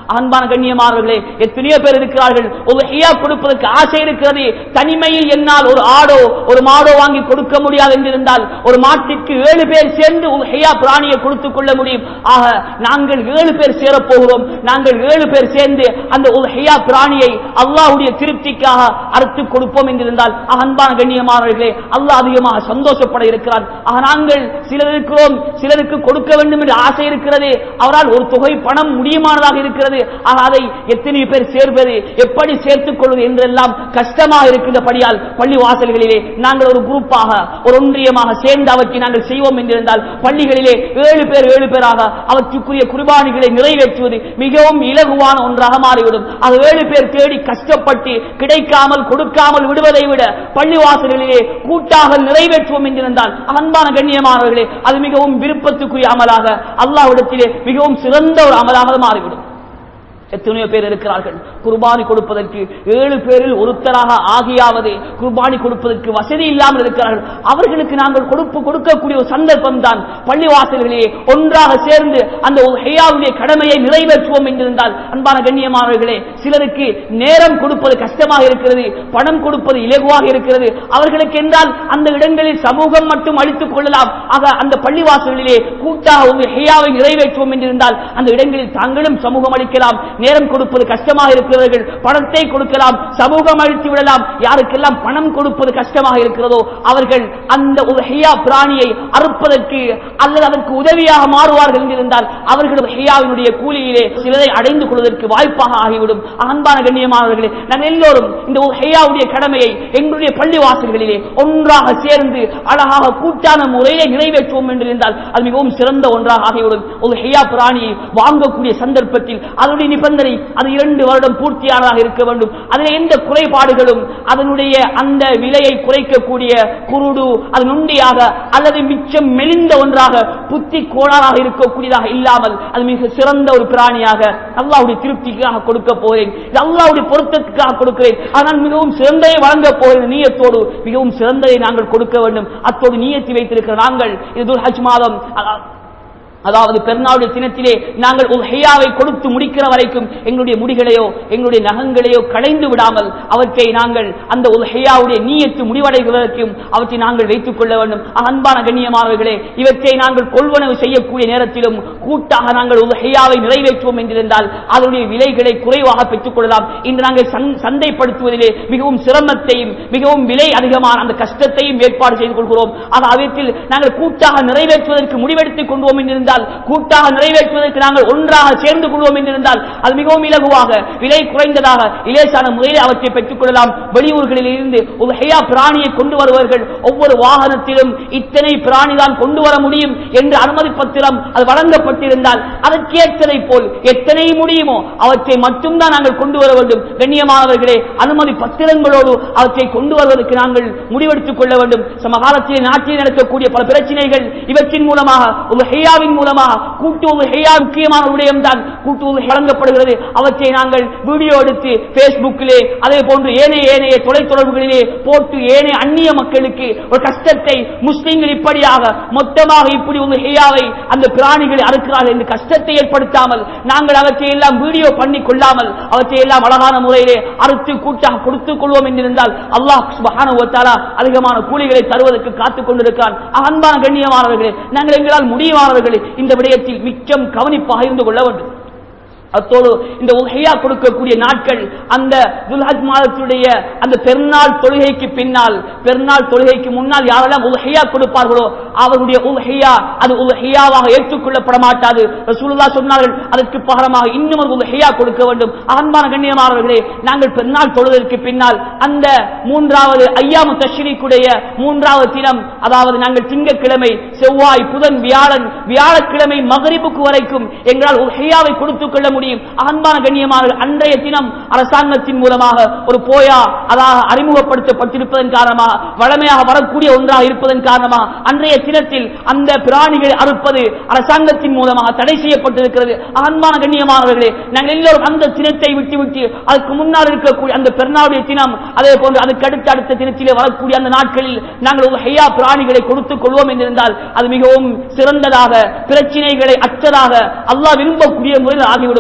அன்பான கண்ணியமானவர்களே எத்தனையோ பேர் இருக்கிறார்கள் ஒரு ஹியா கொடுப்பதற்கு ஆசை இருக்கிறது தனிமையில் என்னால் ஒரு ஆடோ ஒரு மாடோ வாங்கி கொடுக்க முடியாது என்றிருந்தால் ஒரு மாட்டிற்கு ஏழு பேர் சேர்ந்து ஒரு ஹியா பிராணியை கொடுத்துக் கொள்ள முடியும் ஆக நாங்கள் ஏழு பேர் சேரப் போகிறோம் நாங்கள் ஏழு பேர் சேர்ந்து அந்த ஒரு ஹியா பிராணியை அல்லாஹ்வுடைய திருப்திக்காக அறுத்து கொடுப்போம் என்றிருந்தால் ஆக, அன்பான கண்ணியமானவர்களே அல்லாஹ் அதிகமாக சந்தோஷப்பட இருக்கிறார் ஆக நாங்கள் சிலர் இருக்கிறோம் சிலருக்கு கொடுக்க வேண்டும் என்று ஆசை இருக்கிறது அவரால் ஒரு தொகை பணம் முடியுமானதாக இருக்கிறது ஆக அதை எத்தனை பேர் சேர்ப்பது எப்படி சேர்த்துக் கொள்வது என்றெல்லாம் கஷ்டமாக இருக்கின்றபடியால் பள்ளி வாசல்களிலே நாங்கள் ஒரு குரூப்பாக ஒரு ஒன்றியமாக சேர்ந்து அவற்றை நாங்கள் செய்வோம் என்றிருந்தால் பள்ளிகளிலே ஏழு பேர் ஏழு பேராக அவற்றுக்குரிய குர்பானிகளை நிறைவேற்றுவது மிகவும் இலகுவான ஒன்றாக மாறிவிடும் அது ஏழு பேர் தேடி கஷ்டப்பட்டு கிடைக்காமல் கொடுக்காமல் விடுவதை விட பள்ளிவாசல்களிலே கூட்டாக நிறைவேற்றுவோம் என்றிருந்தால் அன்பான கண்ணியமானவர்களே அது மிகவும் விருப்பத்துக்குரிய அமலாக அல்லாஹ்விடத்திலே மிகவும் சிறந்த ஒரு அமலாக மாறிவிடும் எத்தனையோ பேர் இருக்கிறார்கள் குர்பானி கொடுப்பதற்கு ஏழு பேரில் ஒருத்தராக ஆகியாவது குர்பானி கொடுப்பதற்கு வசதி இல்லாமல் இருக்கிறார்கள் அவர்களுக்கு நாங்கள் கொடுப்பு கொடுக்கக்கூடிய ஒரு சந்தர்ப்பம் தான் பள்ளிவாசல்களிலே ஒன்றாக சேர்ந்து அந்த ஒரு ஹையாவுடைய கடமையை நிறைவேற்றுவோம் என்றிருந்தால் அன்பான கண்ணியமானவர்களே சிலருக்கு நேரம் கொடுப்பது கஷ்டமாக இருக்கிறது பணம் கொடுப்பது இலகுவாக இருக்கிறது அவர்களுக்கு என்றால் அந்த இடங்களில் சமூகம் மட்டும் அளித்துக் கொள்ளலாம் ஆக அந்த பள்ளிவாசல்களிலே கூட்டாக ஒரு ஹையாவை நிறைவேற்றுவோம் என்றிருந்தால் அந்த இடங்களில் தாங்களும் சமூகம் அளிக்கலாம் நேரம் கொடுப்பது கஷ்டமாக இருக்கிறவர்கள் பணத்தை கொடுக்கலாம் சமூகம் அழித்து விடலாம் யாருக்கெல்லாம் பணம் கொடுப்பது கஷ்டமாக இருக்கிறதோ அவர்கள் அந்த ஒரு ஹியா பிராணியை அறுப்பதற்கு அல்லது அதற்கு உதவியாக மாறுவார்கள் என்றிருந்தால் அவர்கள் ஹியாவினுடைய கூலியிலே சிலரை அடைந்து கொள்வதற்கு வாய்ப்பாக ஆகிவிடும் அன்பான கண்ணியமானவர்களே நாங்கள் எல்லோரும் இந்த ஒரு ஹியாவுடைய கடமையை எங்களுடைய பள்ளி வாசல்களிலே ஒன்றாக சேர்ந்து அழகாக கூட்டான முறையிலே நிறைவேற்றுவோம் என்றிருந்தால் அது மிகவும் சிறந்த ஒன்றாக ஆகிவிடும் ஒரு ஹியா பிராணியை வாங்கக்கூடிய சந்தர்ப்பத்தில் அதனுடைய நிபந்தனை அது இரண்டு வருடம் பூர்த்தியானதாக இருக்க வேண்டும் அதில் எந்த குறைபாடுகளும் அதனுடைய அந்த விலையை குறைக்கக்கூடிய குருடு அது நுண்டியாக அல்லது மிச்சம் மெலிந்த ஒன்றாக புத்தி கோளாறாக இருக்கக்கூடியதாக இல்லாமல் அது மிக சிறந்த ஒரு பிராணியாக அல்லாவுடைய திருப்திக்காக கொடுக்க போகிறேன் இது அல்லாவுடைய பொருத்தத்துக்காக கொடுக்கிறேன் ஆனால் மிகவும் சிறந்ததை வழங்கப் போகிறேன் நீயத்தோடு மிகவும் சிறந்ததை நாங்கள் கொடுக்க வேண்டும் அத்தோடு நீயத்தி வைத்திருக்கிற நாங்கள் இது துல்ஹஜ் மாதம் அ- அதாவது பெருநாளுடைய தினத்திலே நாங்கள் ஒரு ஹையாவை கொடுத்து முடிக்கிற வரைக்கும் எங்களுடைய முடிகளையோ எங்களுடைய நகங்களையோ களைந்து விடாமல் அவற்றை நாங்கள் அந்த ஒரு ஹையாவுடைய நீயத்து முடிவடைவதற்கும் அவற்றை நாங்கள் வைத்துக் கொள்ள வேண்டும் அன்பான கண்ணியமானவர்களே இவற்றை நாங்கள் கொள்வனவு செய்யக்கூடிய நேரத்திலும் கூட்டாக நாங்கள் ஒரு ஹையாவை நிறைவேற்றுவோம் என்றிருந்தால் அதனுடைய விலைகளை குறைவாக பெற்றுக் கொள்ளலாம் இன்று நாங்கள் சந்- சந்தைப்படுத்துவதிலே மிகவும் சிரமத்தையும் மிகவும் விலை அதிகமான அந்த கஷ்டத்தையும் ஏற்பாடு செய்து கொள்கிறோம் ஆக அவற்றில் நாங்கள் கூட்டாக நிறைவேற்றுவதற்கு முடிவெடுத்துக் கொள்வோம் என்றிருந்தால் கூட்டாக நிறைவேற்றுவதற்கு நாங்கள் ஒன்றாக சேர்ந்து கொள்வோம் என்றிருந்தால் அது மிகவும் இலகுவாக விலை குறைந்ததாக இலேசான முறையில் அவற்றை பெற்றுக் கொள்ளலாம் வெளியூர்களில் இருந்து ஒரு ஹையா பிராணியை கொண்டு வருவர்கள் ஒவ்வொரு வாகனத்திலும் இத்தனை பிராணி தான் கொண்டு வர முடியும் என்று அனுமதி பத்திரம் அது வழங்கப்பட்டிருந்தால் அதற்கேற்றதை போல் எத்தனை முடியுமோ அவற்றை மட்டும்தான் நாங்கள் கொண்டு வர வேண்டும் கண்ணியமானவர்களே அனுமதி பத்திரங்களோடு அவற்றை கொண்டு வருவதற்கு நாங்கள் முடிவெடுத்துக் கொள்ள வேண்டும் சமகாலத்தில் நாட்டில் நடக்கக்கூடிய பல பிரச்சனைகள் இவற்றின் மூலமாக ஒரு ஹையாவின் மூலமாக கூட்டு ஒரு ஹையா முக்கியமான ஒரு விடயம்தான் கூட்டு ஒரு வழங்கப்படுகிறது அவற்றை நாங்கள் வீடியோ எடுத்து பேஸ்புக்கிலே அதே போன்று ஏனைய ஏனைய தொலைத்தொடர்புகளிலே போட்டு ஏனைய அந்நிய மக்களுக்கு ஒரு கஷ்டத்தை முஸ்லிம்கள் இப்படியாக மொத்தமாக இப்படி ஒரு ஹையாவை அந்த பிராணிகளை அறுக்கிறார்கள் என்று கஷ்டத்தை ஏற்படுத்தாமல் நாங்கள் அவற்றை எல்லாம் வீடியோ பண்ணி கொள்ளாமல் அவற்றை எல்லாம் அழகான முறையிலே அறுத்து கூட்டாக கொடுத்துக் கொள்வோம் என்றிருந்தால் அல்லாஹ் சுப்ஹானஹு வ தஆலா அதிகமான கூலிகளை தருவதற்கு காத்துக் கொண்டிருக்கிறான் அன்பான கண்ணியமானவர்களே நாங்கள் எங்களால் முடிவானவர்களே இந்த விடயத்தில் மிச்சம் கவனிப்பாக இருந்து கொள்ள வேண்டும் அத்தோடு இந்த உஹையா கொடுக்கக்கூடிய நாட்கள் அந்த துல்ஹஜ் மாதத்துடைய அந்த பெருநாள் தொழுகைக்கு பின்னால் பெருநாள் தொழுகைக்கு முன்னால் யாரெல்லாம் உஹையா கொடுப்பார்களோ அவர்களுடைய உஹையா அது உஹையாவாக ஏற்றுக்கொள்ளப்பட மாட்டாது ரசூலுல்லாஹ் சொன்னார்கள் அதற்கு பகரமாக இன்னும் ஒரு உஹையா கொடுக்க வேண்டும் அன்பான கண்ணியமானவர்களே நாங்கள் பெருநாள் தொழுவதற்கு பின்னால் அந்த மூன்றாவது ஐயாமு தஷ்ரீக்குடைய மூன்றாவது தினம் அதாவது நாங்கள் திங்கட்கிழமை செவ்வாய் புதன் வியாழன் வியாழக்கிழமை மகரிபுக்கு வரைக்கும் எங்களால் உஹையாவை கொடுத்துக் கொள்ள முடியும் அன்பான கண்ணியமான அன்றைய தினம் அரசாங்கத்தின் மூலமாக ஒரு போயா அதாக அறிமுகப்படுத்தப்பட்டிருப்பதன் காரணமாக வளமையாக வரக்கூடிய ஒன்றாக இருப்பதன் காரணமாக அன்றைய தினத்தில் அந்த பிராணிகளை அறுப்பது அரசாங்கத்தின் மூலமாக தடை செய்யப்பட்டிருக்கிறது அன்பான கண்ணியமானவர்களே நாங்கள் எல்லோரும் அந்த தினத்தை விட்டுவிட்டு அதுக்கு முன்னால் இருக்கக்கூடிய அந்த பெருநாளுடைய தினம் அதே போன்று அதுக்கு அடுத்த அடுத்த தினத்திலே வரக்கூடிய அந்த நாட்களில் நாங்கள் ஒரு ஹையா பிராணிகளை கொடுத்துக் கொள்வோம் என்றிருந்தால் அது மிகவும் சிறந்ததாக பிரச்சினைகளை அற்றதாக அல்லாஹ் விரும்பக்கூடிய முறையில் ஆகிவிடும்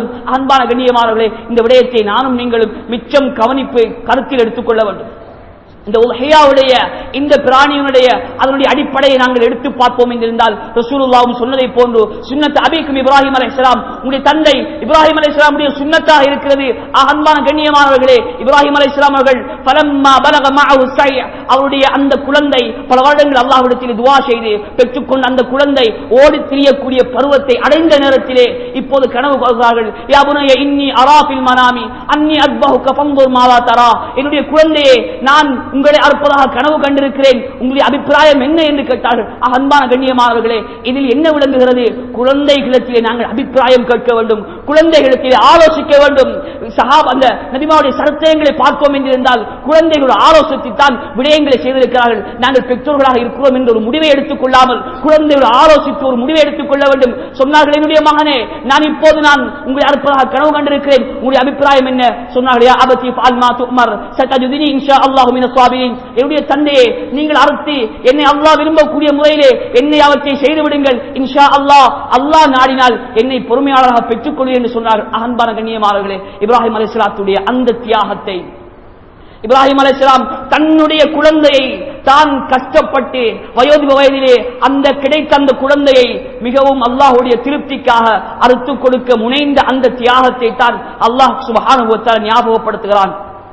வேண்டும் அன்பான கண்ணியமானவர்களே இந்த விடயத்தை நானும் நீங்களும் மிச்சம் கவனிப்பு கருத்தில் எடுத்துக்கொள்ள வேண்டும் இந்த உலகையாவுடைய இந்த பிராணியினுடைய அதனுடைய அடிப்படையை நாங்கள் எடுத்து பார்ப்போம் என்றிருந்தால் ரசூலுல்லாவும் சொன்னதை போன்று சுன்னத் அபிக்கும் இப்ராஹிம் அலை இஸ்லாம் உங்களுடைய தந்தை இப்ராஹிம் அலை இஸ்லாமுடைய சுன்னத்தாக இருக்கிறது ஆக, அன்பான கண்ணியமானவர்களே இப்ராஹிம் அலை இஸ்லாம் அவர்கள் பலம்மா பலக மஅஹு ஸை, அவருடைய அந்த குழந்தை பல வருடங்கள் அல்லாஹ்விடத்தில் துவா செய்து பெற்றுக்கொண்ட அந்த குழந்தை ஓடி திரியக்கூடிய பருவத்தை அடைந்த நேரத்திலே இப்போது கனவு கொள்கிறார்கள் யா புனைய இன்னி அராஃபில் மனாமி அன்னி அத்பஹுக ஃபன்துர் மாதா தரா என்னுடைய குழந்தையே நான் உங்களை அற்பதாக கனவு கண்டிருக்கிறேன் உங்களுடைய அபிப்பிராயம் என்ன என்று கேட்டார்கள் ஆக, அன்பான கண்ணியமானவர்களே இதில் என்ன விளங்குகிறது குழந்தைகளிடத்திலே நாங்கள் அபிப்பிராயம் கேட்க வேண்டும் குழந்தைகளிடத்திலே ஆலோசிக்க வேண்டும் சஹாப் அந்த நபிமாவுடைய சரித்திரங்களை பார்ப்போம் என்றிருந்தால் குழந்தைகள் ஆலோசித்துத்தான் விடயங்களை செய்திருக்கிறார்கள் நாங்கள் பெற்றோர்களாக இருக்கிறோம் என்ற ஒரு முடிவை எடுத்துக் கொள்ளாமல் குழந்தைகள் ஆலோசித்து ஒரு முடிவை எடுத்துக் கொள்ள வேண்டும் சொன்னார்கள் என்னுடைய மகனே நான் இப்போது நான் உங்களை அற்பதாக கனவு கண்டிருக்கிறேன் உங்களுடைய அபிப்பிராயம் என்ன சொன்னார்கள் யா அபதி ஃபால்மா துமர் சதஜுதினி இன்ஷா அல்லாஹு மின ஸாபிரீன் என்னுடைய தந்தையே நீங்கள் அறுத்து என்னை அல்லாஹ் விரும்பக்கூடிய முறையிலே என்னை அவற்றை செய்து விடுங்கள் இன்ஷா அல்லாஹ் அல்லாஹ் நாடினால் என்னை பொறுமையாளராக பெற்றுக்கொள்வேன் என்று சொன்னார் அன்பான கண்ணியமானவர்களே இப்ராஹிம் அலைஹிஸ்ஸலாத்துடைய அந்த தியாகத்தை இப்ராஹிம் அலைஹிஸ்ஸலாம் தன்னுடைய குழந்தையை தான் கஷ்டப்பட்டு வயோதிப வயதிலே அந்த கிடைத்த அந்த குழந்தையை மிகவும் அல்லாஹ்வுடைய திருப்திக்காக அறுத்து கொடுக்க முனைந்த அந்த தியாகத்தை தான் அல்லாஹ் சுப்ஹானஹு வ தஆலா ஞாபகப்படுத்துகிறான்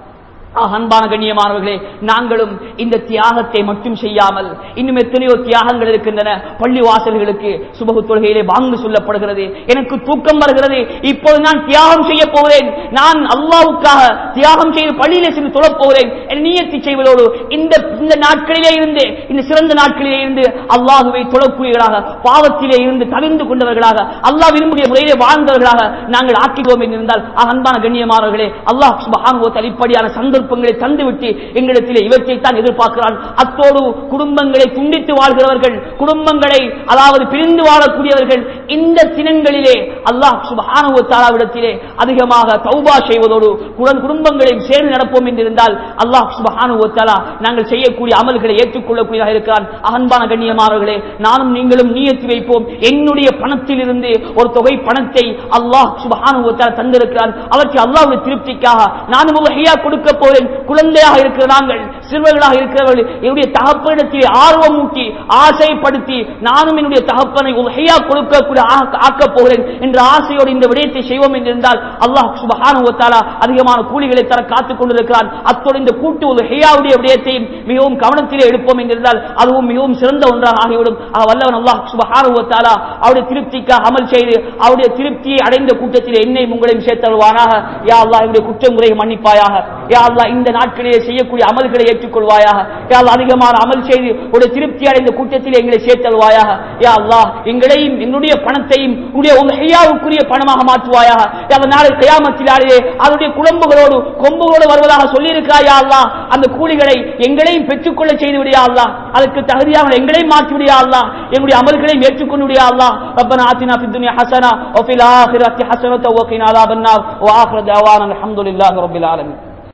ஆ, அன்பான கண்ணியமானவர்களே நாங்களும் இந்த தியாகத்தை மட்டும் செய்யாமல் இன்னும் எத்தனையோ தியாகங்கள் இருக்கின்றன பள்ளி வாசல்களுக்கு சுபகு தொழுகையிலே வாங்கு சொல்லப்படுகிறது எனக்கு தூக்கம் வருகிறது இப்போது நான் தியாகம் செய்ய போகிறேன் நான் அல்லாவுக்காக தியாகம் செய்து பள்ளியிலே சென்று தொழப் போகிறேன் என் நியத்தி செய்வதோடு இந்த இந்த நாட்களிலே இருந்து இந்த சிறந்த நாட்களிலே இருந்து அல்லாஹுவை தொழக்கூடியவர்களாக பாவத்திலே இருந்து தவிர்ந்து கொண்டவர்களாக அல்லாஹ் விரும்பிய முறையிலே வாழ்ந்தவர்களாக நாங்கள் ஆக்கிடுவோம் என்று இருந்தால் ஆ, அன்பான கண்ணியமானவர்களே அல்லாஹ் சுபஹானஹு வ தஆலா இப்படியான சந்தர்ப்பங்களை தந்துவிட்டு எங்களிடத்திலே இவற்றை தான் எதிர்பார்க்கிறான் அத்தோடு குடும்பங்களை துண்டித்து வாழ்கிறவர்கள் குடும்பங்களை அதாவது பிரிந்து வாழக்கூடியவர்கள் இந்த தினங்களிலே அல்லாஹ் சுபஹானஹு வ தஆலாவிடத்திலே அதிகமாக தௌபா செய்வதோடு குடன் குடும்பங்களையும் சேர்ந்து நடப்போம் என்றிருந்தால் அல்லாஹ் சுபஹானஹு வ தஆலா நாங்கள் செய்யக்கூடிய அமல்களை ஏற்றுக்கொள்ளக்கூடியதாக இருக்கிறான் அன்பான கண்ணியமானவர்களே நானும் நீங்களும் நியத்தி வைப்போம் என்னுடைய பணத்தில் இருந்து ஒரு தொகை பணத்தை அல்லாஹ் சுபஹானஹு வ தஆலா தந்திருக்கிறான் அவற்றை அல்லாஹ்வுடைய திருப்திக்காக நானும் உலகையா கொடுக்க போறேன் குழந்தையாக இருக்கிற நாங்கள் சிறுவர்களாக இருக்கிறவர்கள் என்னுடைய தகப்பனிடத்தில் ஆர்வம் ஊட்டி ஆசைப்படுத்தி நானும் என்னுடைய தகப்பனை உலகையா கொடுக்கக்கூடிய ஆக்க- ஆக்கப் போகிறேன் என்ற ஆசையோடு இந்த விடயத்தை செய்வோம் என்றிருந்தால் அல்லாஹ் சுபஹானஹு வ தஆலா அதிகமான கூலிகளை தர காத்துக் கொண்டிருக்கிறான் அத்தோடு இந்த கூட்டு உலகையாவுடைய விடயத்தையும் மிகவும் கவனத்திலே எடுப்போம் என்றிருந்தால் அதுவும் மிகவும் சிறந்த ஒன்றாக ஆகிவிடும் ஆக வல்லவன் அல்லாஹ் சுபஹானஹு வ தஆலா அவருடைய திருப்திக்காக அமல் செய்து அவருடைய திருப்தியை அடைந்த கூட்டத்திலே என்னையும் உங்களையும் சேர்த்தருவானாக யா அல்லாஹ் என்னுடைய குற்றமுறையை மன்னிப்பாயாக யா அல்லாஹ் இந்த நாட்களிலே செய்யக்கூடிய அமல்களை ஏற்றுக்கொள்வாயாக யா அல்லாஹ் அதிகமான அமல் செய்து ஒரு திருப்தி அடைந்த கூட்டத்தில் எங்களை சேர்த்தல்வாயாக யா அல்லாஹ் எங்களையும் என்னுடைய பணத்தையும் உடைய ஹையாவுக்குரிய பணமாக மாற்றுவாயாக யா அல்லாஹ் நாளை கயாமத்திலாலே அதனுடைய குழம்புகளோடு கொம்புகளோடு வருவதாக சொல்லியிருக்கிறாய் யா அல்லாஹ் அந்த கூலிகளை எங்களையும் பெற்றுக்கொள்ள செய்து விடியா அல்லாஹ் அதற்கு தகுதியாக எங்களையும் மாற்றி விடியா அல்லாஹ் எங்களுடைய அமல்களையும் ஏற்றுக்கொண்டு விடியா அல்லாஹ் ربنا آتنا في الدنيا حسنة وفي الآخرة حسنة وقنا عذاب النار وآخر دعوانا الحمد لله رب العالمين